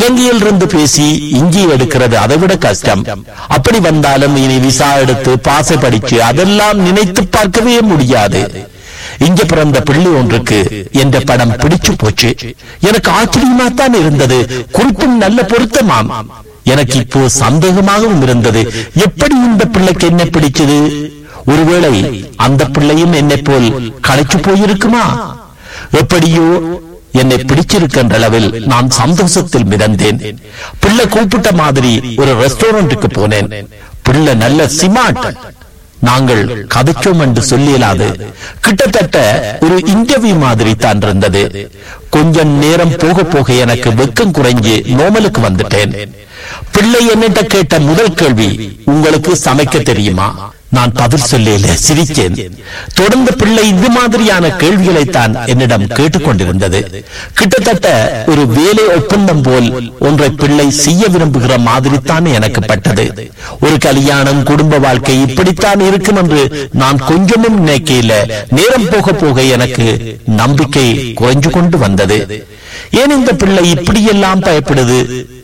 இலங்கையில் இருந்து பேசி இஞ்சி எடுக்கிறது அதை விட கஷ்டம் அப்படி வந்தாலும் இனி விசா எடுத்து பாசை படிச்சு அதெல்லாம் நினைத்து பார்க்கவே முடியாது இங்க பிறந்த பிள்ளை ஒன்றுக்கு என்ற படம் பிடிச்சு போச்சு எனக்கு ஆச்சரியமா தான் இருந்தது குறிப்பும் நல்ல பொருத்தமாம் எனக்கு இப்போ சந்தேகமாகவும் இருந்தது எப்படி இந்த பிள்ளைக்கு என்ன பிடிச்சது ஒருவேளை அந்த பிள்ளையும் என்னை போல் களைச்சு போயிருக்குமா எப்படியோ என்னை பிடிச்சிருக்கின்ற அளவில் நான் சந்தோஷத்தில் மிதந்தேன் பிள்ளை கூப்பிட்ட மாதிரி ஒரு ரெஸ்டாரண்ட்டுக்கு போனேன் பிள்ளை நல்ல சிமாட் நாங்கள் கதைச்சோம் என்று சொல்லியலாது கிட்டத்தட்ட ஒரு இன்டர்வியூ மாதிரி தான் இருந்தது கொஞ்சம் நேரம் போக போக எனக்கு வெக்கம் குறைஞ்சு நோமலுக்கு வந்துட்டேன் பிள்ளை என்னிட்ட கேட்ட முதல் கேள்வி உங்களுக்கு சமைக்க தெரியுமா நான் பதில் சொல்லல சிரித்தேன் தொடர்ந்து பிள்ளை இது மாதிரியான கேள்விகளைத்தான் என்னிடம் கேட்டுக்கொண்டிருந்தது கிட்டத்தட்ட ஒரு வேலை ஒப்பந்தம் போல் ஒன்றை பிள்ளை செய்ய விரும்புகிற மாதிரி தான் எனக்கு பட்டது ஒரு கல்யாணம் குடும்ப வாழ்க்கை இப்படித்தான் இருக்கும் என்று நான் கொஞ்சமும் நினைக்கல நேரம் போக போக எனக்கு நம்பிக்கை குறைஞ்சு கொண்டு வந்தது ஏன் இந்த பிள்ளை இப்படியெல்லாம் பயப்படுது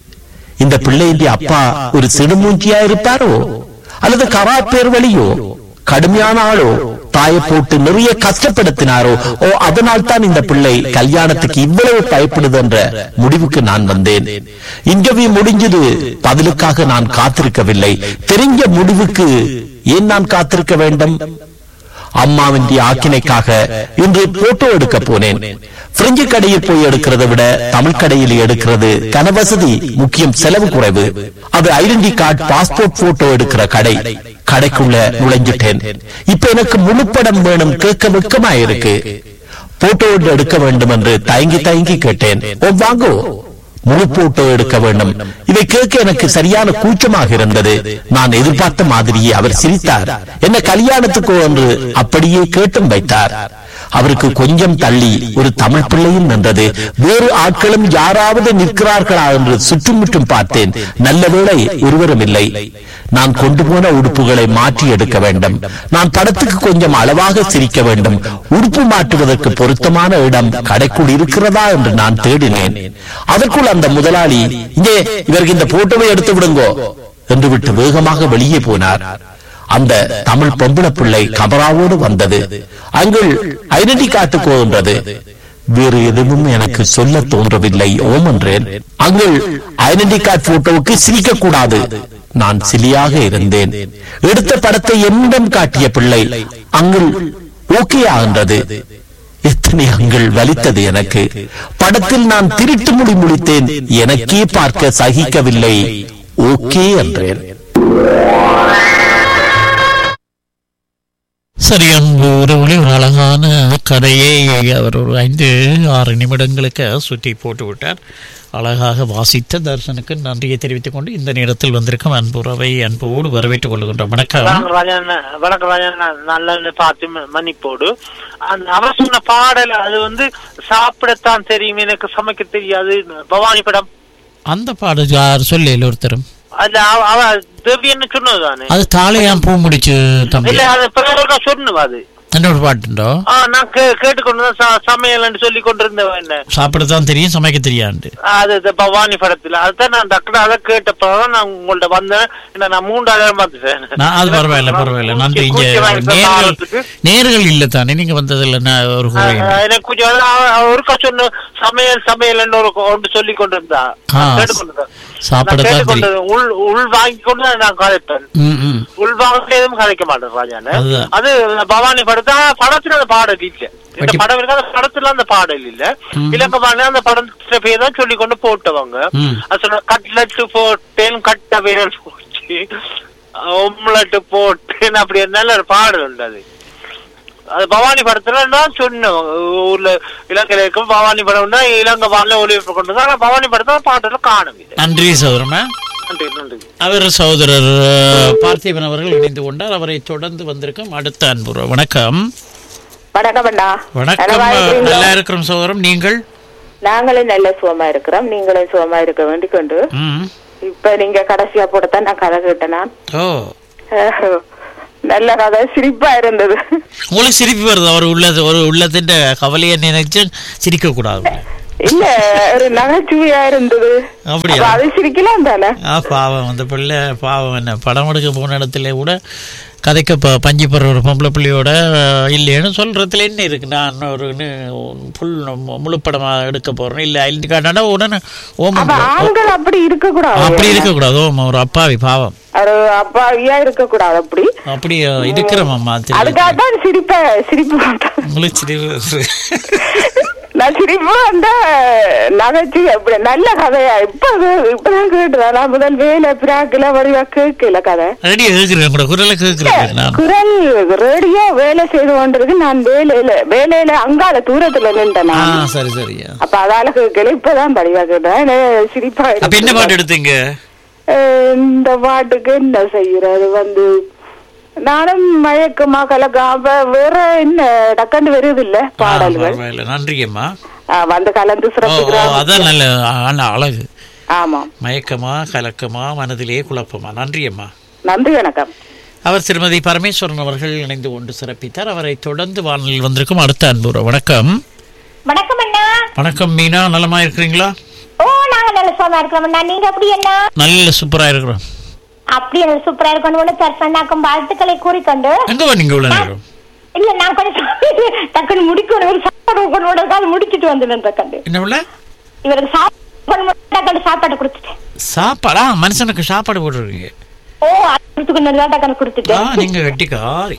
இந்த பிள்ளையின் அப்பா ஒரு சிடுமூஞ்சியா இருப்பாரோ அல்லது கரா பேர் வழியோ கடுமையான ஆளோ தாயை போட்டு நிறைய கஷ்டப்படுத்தினாரோ ஓ அதனால் தான் இந்த பிள்ளை கல்யாணத்துக்கு இவ்வளவு பயப்படுது என்ற முடிவுக்கு நான் வந்தேன் இன்டர்வியூ முடிஞ்சது பதிலுக்காக நான் காத்திருக்கவில்லை தெரிஞ்ச முடிவுக்கு ஏன் நான் காத்திருக்க வேண்டும் அம்மாவின் ஆக்கினைக்காக இன்று போட்டோ எடுக்க போனேன் பிரெஞ்சு கடையில் போய் எடுக்கிறதை விட தமிழ் கடையில் எடுக்கிறது கனவசதி முக்கியம் செலவு குறைவு அது ஐடென்டி கார்டு பாஸ்போர்ட் போட்டோ எடுக்கிற கடை கடைக்குள்ள நுழைஞ்சிட்டேன் இப்ப எனக்கு முழுப்படம் வேணும் கேட்க வெக்கமா இருக்கு போட்டோ எடுக்க வேண்டும் என்று தயங்கி தயங்கி கேட்டேன் ஓ வாங்கோ முழு போட்டோ எடுக்க வேண்டும் இதை கேட்க எனக்கு சரியான கூச்சமாக இருந்தது நான் எதிர்பார்த்த மாதிரியே அவர் சிரித்தார் என்ன கல்யாணத்துக்கோ என்று அப்படியே கேட்டும் வைத்தார் அவருக்கு கொஞ்சம் தள்ளி ஒரு தமிழ் பிள்ளையும் நின்றது வேறு ஆட்களும் யாராவது நிற்கிறார்களா என்று சுற்றுமுற்றும் பார்த்தேன் நல்ல வேளை ஒருவரும் இல்லை நான் கொண்டு போன உடுப்புகளை மாற்றி எடுக்க வேண்டும் நான் படத்துக்கு கொஞ்சம் அளவாக சிரிக்க வேண்டும் உடுப்பு மாற்றுவதற்கு பொருத்தமான இடம் கடைக்குள் இருக்கிறதா என்று நான் தேடினேன் அதற்குள் அந்த முதலாளி இங்கே இவருக்கு இந்த போட்டோவை எடுத்து விடுங்கோ என்று விட்டு வேகமாக வெளியே போனார் அந்த தமிழ் பொம்பளை பிள்ளை கபராவோடு வந்தது அங்கள் ஐடென்டி கார்டு என்றது வேறு எதுவும் எனக்கு சொல்ல தோன்றவில்லை ஓம் என்றேன் அங்கள் ஐடென்டி கார்டு போட்டோவுக்கு சிரிக்க கூடாது நான் சிலியாக இருந்தேன் எடுத்த படத்தை என்னிடம் காட்டிய பிள்ளை அங்கள் ஓகே ஆகின்றது எத்தனை அங்கள் வலித்தது எனக்கு படத்தில் நான் திருட்டு முடி முடித்தேன் எனக்கே பார்க்க சகிக்கவில்லை ஓகே என்றேன் சரி அன்பு உறவுகளே ஒரு அழகான கதையை அவர் ஒரு ஐந்து ஆறு நிமிடங்களுக்கு சுற்றி போட்டு விட்டார் அழகாக வாசித்த தர்சனுக்கு நன்றியை தெரிவித்துக் கொண்டு இந்த நேரத்தில் வந்திருக்கும் அன்புறவை அன்போடு வரவேற்றுக் கொள்கின்றோம் வணக்கம் வணக்கம் ராஜன் வணக்கம் ராஜன் நல்ல பார்த்து ம- மன்னிப்போடு அந்த அவர் சொன்ன பாடல் அது வந்து சாப்பிடத்தான் தெரியும் எனக்கு சமைக்க தெரியாது பவானி படம் அந்த பாடல் யார் சொல்ல ஒருத்தரும் அதுல அவ- அவ தேவியன்னு சொன்னதுதானே அது தாளையாம் பூ முடிச்சு தம்பி இல்ல அது பிறகு சொன்னவா அது என்னோட பாட்டுண்டோ ஆ, நான் கே- கேட்டுக்கொண்டுதான் ச- சமையல்னு சொல்லி கொண்டிருந்தவன் என்ன சாப்பிடத்தான் தெரியும் சமைக்க தெரியாண்டு அது இந்த பவானி படத்துல அதுதான் நான் டக்குனு அதை கேட்டப்பதான் நான் உங்கள்ட்ட வந்தேன் என்ன நான் மூன்றாயிரம் பார்த்துட்டேன் நான் அது பரவாயில்ல பரவாயில்ல நன்றி இங்க கூச்ச வாங்கி நேர்கள் ஆரம்பத்துக்கு. நேர்கள் இல்ல தானே நீங்க வந்ததில்ல நான் ஒரு ஆ, குறை ஆ, எனக்கு கொஞ்சம் அதான் அவ- அவ ஒருக்கா சொன்ன சமையல் சமையல் ஒரு ஒன்று சொல்லி கொண்டிருந்தா ஆ, கேட்டுக்கொண்டிருந்தேன். சாப்பிடத்தான் நான் கேட்டுக்கொண்டது. உள் உள் வாங்கி கொண்டு தான் நான் கதைப்பேன் ம் ம் உள் வாங்கிட்டு எதுவும் கதைக்க மாட்டேன் ராஜான அதுதான். அது இந்த பவானி படத்தா படத்துல அந்த பாடல் இல்ல இந்த பட்டி- படம் இருக்கு அந்த படத்துல அந்த பாடல் இல்ல ம். இலங்கமான அந்த படத்துல பேர் தான் சொல்லி கொண்டு போட்டவங்க ம். அது சொன்ன கட்லெட் போட்டேன் கட்ட விரல் போச்சு ஒம்லெட் போட்டேன் அப்படி நல்ல ஒரு பாடல் உண்டு அது அது பவானி படத்துல நான் சொன்னேன் ஊர்ல இலங்கையில இருக்கும் பவானி படம் தான் இலங்கை வானிலை ஒளிபரப்பு கொண்டு தான் ஆனா பவானி படத்தை பாட்டுல காணும் இது நன்றி சௌதரமா நன்றி நன்றி அவர் சகோதரர் அஹ், பார்த்திபன் அவர்கள் இணைந்து கொண்டார் அவரை தொடர்ந்து வந்திருக்கும் அடுத்த அன்புற வணக்கம் வணக்கம் அண்ணா வணக்கம் நலமா இருக்கீங்களா? நல்லா இருக்கிறோம் சகோதரம் நீங்கள் நாங்களும் நல்ல சுகமா இருக்கிறோம் நீங்களும் சுகமா இருக்க வேண்டிக் கொண்டு ம் இப்ப நீங்க கடைசியா போட்டதான் நான் கதை கேட்டேனா ஓ நல்ல கதை சிரிப்பா இருந்தது உங்களுக்கு சிரிப்பு வருது அவர் உள்ளது ஒரு உள்ளத்தின் கவலையை நினைச்சு சிரிக்க கூடாது இல்ல ஒரு நகைச்சுவையா இருந்தது அப்படியா? அப்ப அது சிரிக்கலாம் தானே ஆ பாவம் அந்த பிள்ளை பாவம் என்ன படம் எடுக்க போன இடத்துல கூட கதைக்க ப பஞ்சு போடுற ஒரு பொம்பளை பிள்ளையோட அஹ், இல்லைன்னு சொல்றதுல என்ன இருக்கு நான் ஒரு ஃபுல் முழு படமா எடுக்க போறேன் இல்ல ஐடென்டி கார்டானா உடனே ஓம் அப்ப ஆண்கள் அப்படி இருக்க கூடாது அப்படி இருக்கக்கூடாது ஓம் ஒரு அப்பாவி பாவம் ஒரு அப்பாவியா இருக்க கூடாது அப்படி அப்படி இருக்கிறோம்மா அதுக்காக தான் சிரிப்ப சிரிப்பு வந்தது. உங்களுக்கு சிரிப்பு நான் சிரிப்பு வந்த நகைச்சுவை அப்படி நல்ல கதையா இப்ப அது- இப்பதான் கேட்டுதான் நான் முதல் வேலை பிராக்குல வடிவா கேட்கல கதை ரெடியா கேட்குறேன் கூட குரலை கேட்குறேன் நான் குரல் ரேடியோ வேலை செய்து கொண்டிருக்கு நான் வேலையில வேலையில அங்கால தூரத்துல நின்றேன் ஆ நான். சரி சரியா அப்ப அதால கேட்கல இப்பதான் படிவா கேட்டேன் எனக்கு சிரிப்பா அப்ப என்ன இருக்கு. பாட்டு எடுத்தீங்க அஹ் இந்த பாட்டுக்கு என்ன செய்யறது வந்து நானும் மயக்கமா கலக்கம் அப்ப வேற என்ன டக்கண்டு வருது இல்ல ஆ, பாடல்கள் பரவாயில்ல நன்றியம்மா அஹ் வந்து கலந்து ஓ ஓ, சிறப்புகிறான் அதான் நல்ல ஆ, அழகு ஆமா மயக்கமா கலக்கமா மனதிலே குழப்பமா நன்றி அம்மா நன்றி வணக்கம் அவர் திருமதி பரமேஸ்வரன் அவர்கள் இணைந்து கொண்டு சிறப்பித்தார் அவரை தொடர்ந்து வானொலியில் வந்திருக்கும் அடுத்த அன்புற வணக்கம் வணக்கம் அண்ணா வணக்கம் மீனா நலமா இருக்கிறீங்களா ஓ நாங்க நல்ல சுகமா இருக்கிறோம் அண்ணா நீங்க அப்படி என்ன நல்ல சூப்பரா இருக்கிறோம் அப்படி நல்ல சூப்பரா இருக்கணும் தர்சனாக்கும் வாழ்த்துக்களை கூறிக்கொண்டு எங்க வந்தீங்க இவ்வளவு நேரம் இல்ல நான் கொஞ்சம் டக்குன்னு முடிக்கணும் ஒரு சாப்பாடு கொண்டு முடிச்சிட்டு வந்துடுறேன் டக்கண்டு என்ன உள்ள இவருக்கு சாப்பாடு டக்கண்டு சாப்பாடு கொடுத்துட்டேன் சாப்பாடா மனுஷனுக்கு சாப்பாடு போட்டுருக்கீங்க ஓ அது கொடுத்துக்கணும் தான் டக்கண்டு ஆ கொடுத்துட்டேன் நீங்க வெட்டிக்காரி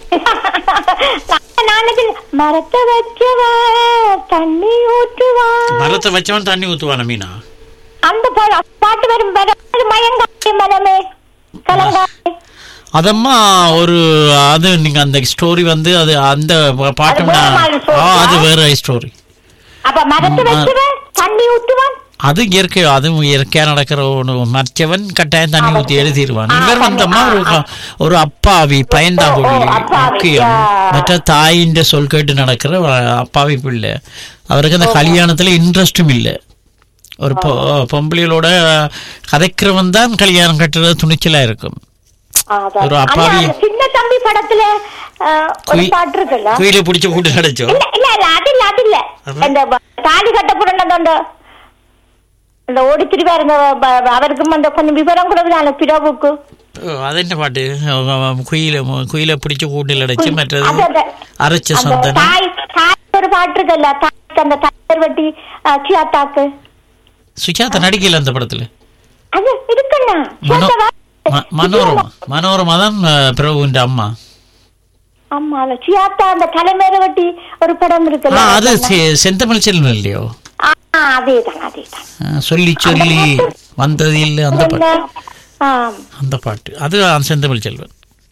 நான் நான் நினைச்சேன், மரத்தை வச்சவ தண்ணி ஊற்றுவா மரத்தை வச்சவன் தண்ணி ஊத்துவான மீனா அந்த பா- பாட்டு வரும் வரும் மயங்காய் மனமே கலங்காய் அதம்மா ஒரு அது நீங்க அந்த ஸ்டோரி வந்து அது அந்த பாட்டு அது வேற மாதிரி story ஆ, அது ஆ? வேற ஸ்டோரி அப்ப மரத்தை வச்சவன் தண்ணி ஊற்றுவான் அது இயற்கை அதுவும் இயற்கையா நடக்கிற ஒண்ணு மற்றவன் கட்டாயம் தண்ணி ஊத்தி எழுதிடுவான் ஆ, இவர் தண்ணி, வந்தம்மா ஆ, ஒரு ஆ. ஒரு அப்பாவி பயந்தாங்குழி ஓ, ஓ, அப்பாவி, முக்கியம் ஆ. மற்ற தாயின் சொல் கேட்டு நடக்கிற வ- அப்பாவி பிள்ளை அவருக்கு அந்த கல்யாணத்துல இன்ட்ரெஸ்டும் இல்லை ஒரு பொ- பொம்பளைகளோட கதைக்கிறவன் தான் கல்யாணம் கட்டுறது துணிச்சலா இருக்கும் அதான். ஒரு அண்ணா, அப்பாவி- அந்த சின்ன தம்பி படத்துல அஹ், ஒரு குயி- பாட்டு இருக்குல்ல குயில பிடிச்ச கூட்டு கிடைச்சோம் இல்ல இல்ல இல்ல அது இல்ல அது இல்ல அப்புறம்? இந்த ப- தாலி கட்ட புரண்டது அந்த இந்த ஓடி திரிவா இருந்த ப- ப- அவருக்கும் அந்த கொஞ்சம் விவரம் கொடுக்குறாங்க பிறவுக்கு ஓ, அது என்ன பாட்டு குயில குயில பிடிச்ச கூட்டில் அடைச்சு அது மற்றது அந்த- அரைச்ச அந்த சந்தனம் தாய் தாய் ஒரு பாட்டு இருக்குல்ல தாய்க்கு அந்த தலைவர் வட்டி அஹ், சியாத்தாக்கு சுஜாதா நடிக்கல அந்த படத்துல அது இருக்குண்ணா மனோ சியாத்தா ம- மனோரமா மனோரமா தான் அஹ், பிரபுவின் அம்மா ஆமா இல்ல சியாத்தா அந்த தலைமையில வட்டி ஒரு படம் ஆ இருக்குல்ல அது செ- செந்தமிழ் செல்வம் இல்லையோ ஆ, அதேதான் அதேதான் ஆ, சொல்லி சொல்லி வந்தது இல்லை அந்த என்ன பாட்டு ஆ, அந்த பாட்டு அது அந்த செந்தமிழ் செல்வன்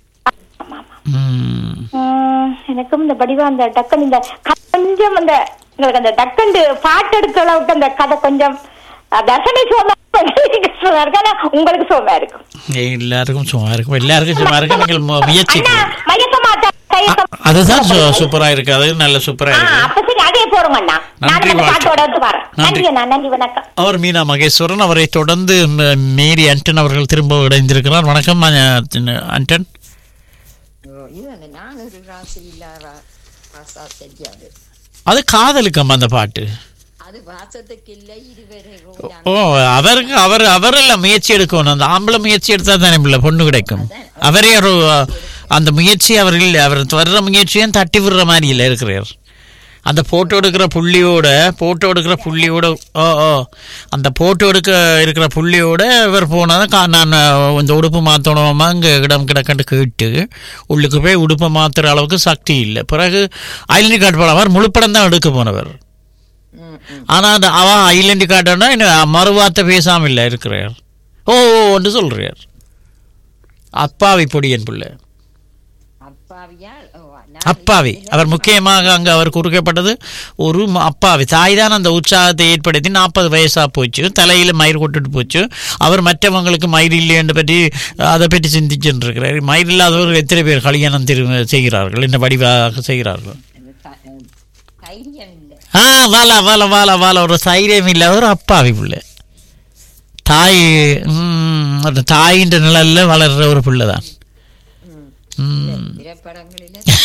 ம். ம், எனக்கும் இந்த படிவா அந்த டக்கன் இந்த கதை கொஞ்சம் அந்த உங்களுக்கு அந்த டக்கண்டு பாட்டு எடுக்கிற அளவுக்கு அந்த கதை கொஞ்சம் அஹ், தர்ஷனை சோமா சோமா இருக்கு ஆனா உங்களுக்கு சோமா இருக்கும் எல்லாருக்கும் சும்மா இருக்கும் எல்லாருக்கும் சும்மா இருக்கு நீங்கள் மு- முயற்சி அண்ணா பண்ணுங்க. மயக்க மாட்டா கையக்க அதுதான் சு- சூப்பரா இருக்கு அது நல்ல சூப்பரா ஆ, இருக்கு அப்ப சரி அதே போறோங்க அண்ணா நான் நன்றி, அந்த வாழ்த்து. பாட்டோட வந்து வரேன் நன்றி. நன்றி அண்ணா நன்றி வணக்கம் அவர் மீனா மகேஸ்வரன் அவரை தொடர்ந்து ம- மேரி அண்டன் அவர்கள் திரும்ப இணைந்திருக்கிறார் வணக்கம் அ- அண்டன் இது அந்த நான் ஒரு ராசி இல்ல ரா- ராசா தெரியாது அது காதலுக்கம் அந்த பாட்டு அது வாசத்துக்கு இல்லை இதுவரை ஓ அவருக்கு அவர் அவரெல்லாம் முயற்சி எடுக்கணும் அந்த ஆம்பளை முயற்சி எடுத்தா தானே பிள்ளை பொண்ணு கிடைக்கும் அவரே ஒரு அஹ், அந்த முயற்சி அவர் இல்லை அவர் வர்ற முயற்சியும் தட்டி விடுற மாதிரி இல்லை இருக்கிறார் அந்த போட்டோ எடுக்கிற புள்ளியோட போட்டோ எடுக்கிற புள்ளியோட ஓ ஓ அந்த போட்டோ எடுக்க இருக்கிற புள்ளியோட இவர் போனதான் கா நான் அஹ், இந்த உடுப்பு மாற்றணுமா இங்கே இடம் கிடக்கண்டு கேட்டு உள்ளுக்கு போய் உடுப்பை மாற்றுற அளவுக்கு சக்தி இல்லை பிறகு ஐலண்டி கார்டு படம் அவர் முழுப்படம் தான் எடுக்க போனவர் ஆனா அந்த அவன் ஐலண்டி காட்டனா மறுவார்த்தை பேசாம இல்ல இருக்கிறார் ஓ ஓ, ஒன்று சொல்றார் அப்பாவி பொடியன் பிள்ளை அப்பாவியா ஓ, நான் அப்பாவி அவர் முக்கியமாக அங்க அவர் குறுக்கப்பட்டது ஒரு ம- அப்பாவி தாய் தான் அந்த உற்சாகத்தை ஏற்படுத்தி நாற்பது வயசா போச்சு தலையில மயிர் கொட்டுட்டு போச்சு அவர் மற்றவங்களுக்கு மயிர் இல்லைன்னு பற்றி அதை பற்றி சிந்திச்சுட்டு இருக்கிறார் மயிர் இல்லாதவர்கள் எத்தனை பேர் கல்யாணம் திரு செய்கிறார்கள் என்ன வடிவாக செய்கிறார்கள் எனக்கு த- அஹ், தைரியம் இல்லை ஆ வாழ வாழ வாழ வாழ ஒரு தைரியம் இல்லை ஒரு அப்பாவி பிள்ளை தாய் ம், அந்த தாயின்ற நிழல்ல வளர்ற ஒரு பிள்ளை தான் ம். திரைப்படங்களில தைரியம்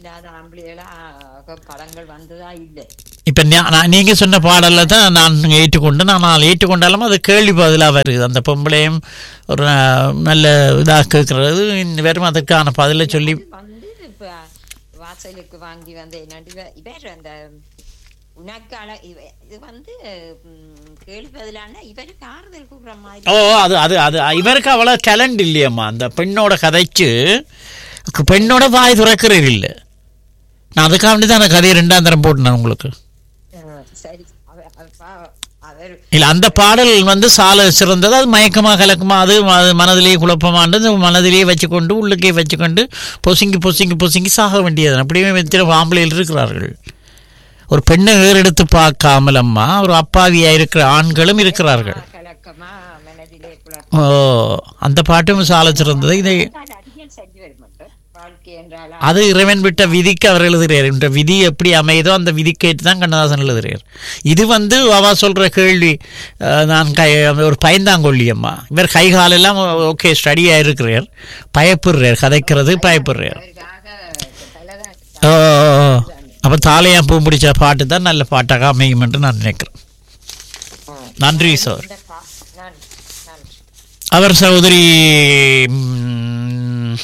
இல்லாத ஆம்பளைகளாக படங்கள் வந்ததா இல்லை இப்ப ஞா- நான் நீங்க சொன்ன பாடல்ல தான் நான் ஏற்றுக்கொண்டு நான் நான் ஏற்றுக்கொண்டாலும் அது கேள்வி பதிலாக வருது அந்த பொம்பளையும் ஒரு அஹ், நல்ல இதாக கேட்கறது இந்த வெறும் அதற்கான பதிலை சொல்லி வந்து இப்ப வாசலுக்கு வாங்கி வந்த என்னண்டு இவ- இவர் அந்த உனக்கு அழ இவ- இது வந்து ம், கேள்வி பதிலான இவருக்கு ஆறுதல் கூறுற மாதிரி ஓ அது அது அது இவருக்கு அவ்வளோ டேலண்ட் இல்லையம்மா அந்த பெண்ணோட கதைச்சு பெண்ணோட வாய் துறக்கிறது இல்லை நான் அதுக்காக வேண்டி தான் அந்த கதையை ரெண்டாம் தரம் போட்டேன் உங்களுக்கு அஹ், சரி அவ- அவ பா- அவர் இல்லை அந்த பாடல் வந்து சால சிறந்தது அது மயக்கமா கலக்கமா அது ம- மனதிலேயே குழப்பமானது மனதிலேயே வச்சுக்கொண்டு உள்ளுக்கே வச்சுக்கொண்டு பொசுங்கி பொசுங்கி பொசுங்கி சாக வேண்டியது அப்படியே எத்தனை ஆம்பளையில் இருக்கிறார்கள் ஒரு பெண்ணை ஏறெடுத்து பார்க்காமல் அம்மா ஒரு அப்பாவியா இருக்கிற ஆண்களும் இருக்கிறார்கள் கலக்கமா மனதிலே குழப்பம் ஓ அந்த பாட்டும் சால சிறந்தது இதை அதிகம் செஞ்சு வர மாட்டோம் வாழ்க்கை என்றால் அது இறைவன் விட்ட விதிக்கு அவர் எழுதுகிறார் இந்த விதி எப்படி அமையுதோ அந்த விதிக்கேட்டு தான் கண்ணதாசன் எழுதுகிறார் இது வந்து அவ சொல்ற கேள்வி அஹ், நான் கை ஒரு பயந்தாங்கொல்லி அம்மா இவர் கை காலெல்லாம் ஓகே ஸ்டடியாக இருக்கிறார் பயப்படுறார் கதைக்கிறது பயப்படுறார் அவருக்காக தலைதான் ஓ அப்போ தாலையா பூ பிடிச்ச பாட்டு தான் நல்ல பாட்டாக அமையும் என்று நான் நினைக்கிறேன் நன்றி சார் இந்த பா- நான் நான் அவர் சகோதரி ம்,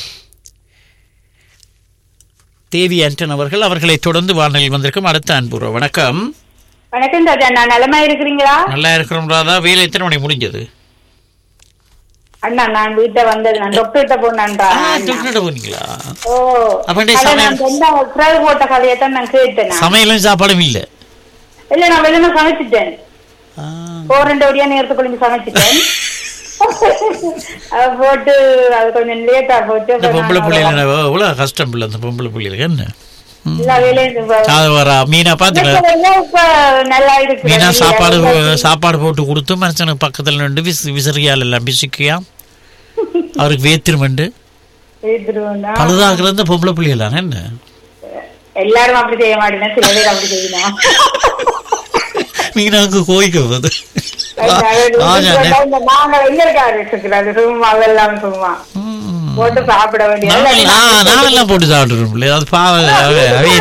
தேவி ஆண்டன் அவர்கள் அவர்களை தொடர்ந்து வானொலியில் வந்திருக்கும் அடுத்த அன்புறவு வணக்கம் வணக்கம் ராஜா நான் நலமா இருக்கிறீங்களா நல்லா இருக்கிறோம் ராதா வேலை எத்தனை மணி முடிஞ்சது அண்ணா நான் வீட்டை வந்தது நான் டாக்டர்கிட்ட போனான்டா ஆ, டாக்டர்கிட்ட போனீங்களா ஓ அப்ப இந்த அதை சமையல் நான் சொந்த உத்தரவு போட்ட கதையை தான் நான் கேட்டேன் நான். சமையலும் சாப்பாடும் இல்ல இல்ல நான் வெளியே சமைச்சிட்டேன் ஆ, போறேன் ஒடியா நேரத்துக்கு கொஞ்சம் சமைச்சிட்டேன் அது போட்டு அது கொஞ்சம் லேட்டா போச்சு இந்த அப்புறம் பொம்பளை நான் பிள்ளைங்க எவ்வளவு கஷ்டம் பிள்ளை அந்த பொம்பளை பிள்ளைகளுக்கு என்ன ம். எல்லா வேலையும் இப்ப- அது வரா மீனா பாத்துக்க எல்லாம் இப்ப நல்லா இருக்கு மீனா சாப்பாடு சாப்பாடு போட்டு கொடுத்து மனுஷனுக்கு பக்கத்துல நின்று விசி விசிறியால் எல்லாம் பிசிக்கியா அவருக்கு வேத்திருமண்டு செய்திருவோம்னா. பழுதாக்குறது இந்த பொம்பளை பிள்ளைகளான என்ன எல்லாரும் அப்படி செய்ய மாட்டேன் சில பேர் அப்படி செய்யணும் மீனாவுக்கு கோய்க்க போகுது ஆஜானே. நாங்க எங்க இருக்காரு சும்மா அதெல்லாம் சும்மா ம். போட்டு சாப்பிட வேண்டிய நான் நானெல்லாம் போட்டு சாப்பிட்டுருவோம் பிள்ளை அது பாவம் அவே- அவே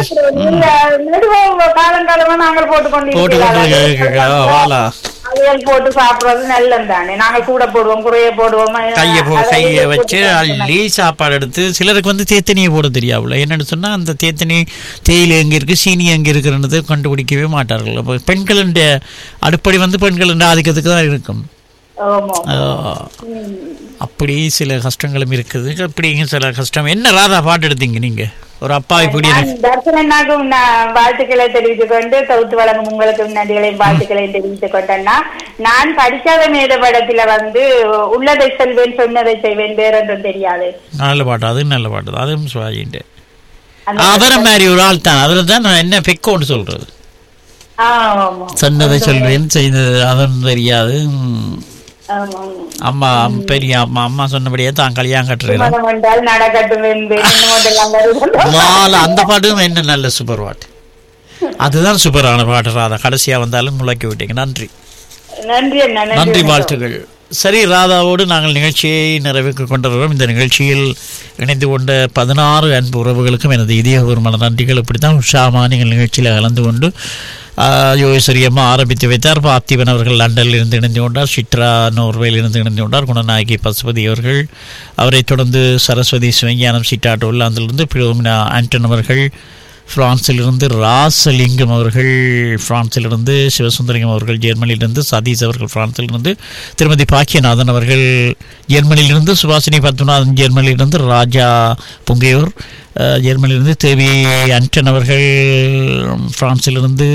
காலம் காலமா நாங்கள் போட்டு கொண்டு போட்டு கொண்டு இருக்கிறோம். வாழா அவியல் போட்டு சாப்பிடுறது நல்லது தானே நாங்கள் கூட போடுவோம் குறைய போடுவோம் கையை போ அதை கையை போட்டு வச்சு சாப்பிடுவோம். அள்ளி சாப்பாடு எடுத்து சிலருக்கு வந்து தேத்தனியை போட தெரியாதுல என்னன்னு சொன்னா அந்த தேத்தனி தேயிலை எங்க இருக்கு சீனி எங்க இருக்குன்றது கண்டுபிடிக்கவே மாட்டார்கள் அப்போ பெண்களுடைய அடுப்படி வந்து பெண்களுடைய ஆதிக்கத்துக்கு தான் இருக்கும் ஆமா. ஆஹ், அப்படி சில கஷ்டங்களும் இருக்குது அப்படி சில கஷ்டம் என்ன ராதா பாட்டு எடுத்தீங்க நீங்க ஒரு அப்பா இப்படி நான் தர்சனனாக்கும் நான் வாழ்த்துக்களை தெரிவித்துக் கொண்டு தொகுத்து வழங்கும் உங்களுக்கு நன்றிகளையும் வாழ்த்துக்களையும் தெரிவித்துக் கொண்டேன்னா நான் படிக்காத மேத படத்துல வந்து உள்ளதை செல்வேன் சொன்னதை செய்வேன் வேற ஒன்றும் தெரியாது நல்ல பாட்டு அது நல்ல பாட்டு தான் அதுவும் சுவாஜின்ட்டு அந்த- அவரை மாதிரி ஒரு ஆள் தான் அதில் தான் நான் என்ன பெக்கோன்னு சொல்றது ஆ, ஆமா. சொன்னதை சொல்வேன் செய்தது அதுவும் தெரியாது ம். ஆமா. அம்மா பெரிய அம்மா அம்மா சொன்னபடியே தான் கல்யாணம் கட்டுறேன் மனம் என்றால் நடக்கட்டும் என்பேன் இன்னும் ஒன்றெல்லாம் வருது. மாலை அந்த பாட்டும் என்ன நல்ல சூப்பர் பாட்டு அதுதான் சூப்பரான பாட்டு ராதா கடைசியா வந்தாலும் முளைக்கி விட்டீங்க நன்றி நன்றி அண்ணா நன்றி வணக்கம். வாழ்த்துகள் சரி ராதாவோடு நாங்கள் நிகழ்ச்சியை நிறைவேற்றி கொண்டிருக்கிறோம் இந்த நிகழ்ச்சியில் இணைந்து கொண்ட பதினாறு அன்பு உறவுகளுக்கும் எனது இதயபூர்வமான நன்றிகள் இப்படித்தான் உஷாமா நீங்கள் நிகழ்ச்சியில் கலந்து கொண்டு ஆஹ், யோகேஸ்வரி அம்மா ஆரம்பித்து வைத்தார் பார்த்திபன் அவர்கள் லண்டனில் இருந்து இணைந்து கொண்டார் சித்ரா நோர்வேயில் இருந்து இணைந்து கொண்டார் குணநாயகி பசுபதி அவர்கள் அவரைத் தொடர்ந்து சரஸ்வதி சிவஞானம் சிட்டாட் உள்ளாந்திலிருந்து பிரோமினா ஆண்டன் அவர்கள் பிரான்சிலிருந்து ராசலிங்கம் அவர்கள் பிரான்சிலிருந்து சிவசுந்தரிகம் அவர்கள் ஜெர்மனியிலிருந்து சதீஷ் அவர்கள் பிரான்சிலிருந்து திருமதி பாக்கியநாதன் அவர்கள் ஜெர்மனியிலிருந்து சுபாசினி பத்மநாதன் ஜெர்மனியிலிருந்து ராஜா புங்கையூர் அஹ், ஜெர்மனியிலிருந்து தேவி அன்டன் அவர்கள் பிரான்சிலிருந்து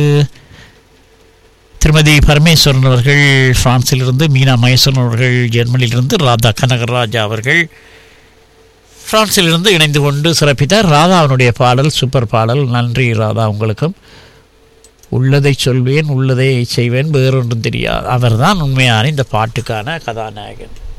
திருமதி பரமேஸ்வரன் அவர்கள் பிரான்சிலிருந்து மீனா மகேஸ்வரன் அவர்கள் ஜெர்மனியிலிருந்து ராதா கனகராஜா அவர்கள் பிரான்சிலிருந்து இணைந்து கொண்டு சிறப்பித்தார் ராதாவினுடைய பாடல் சூப்பர் பாடல் நன்றி ராதா உங்களுக்கும் உள்ளதை சொல்வேன் உள்ளதை செய்வேன் வேறொன்றும் தெரியாது அவர்தான் உண்மையான இந்த பாட்டுக்கான கதாநாயகன்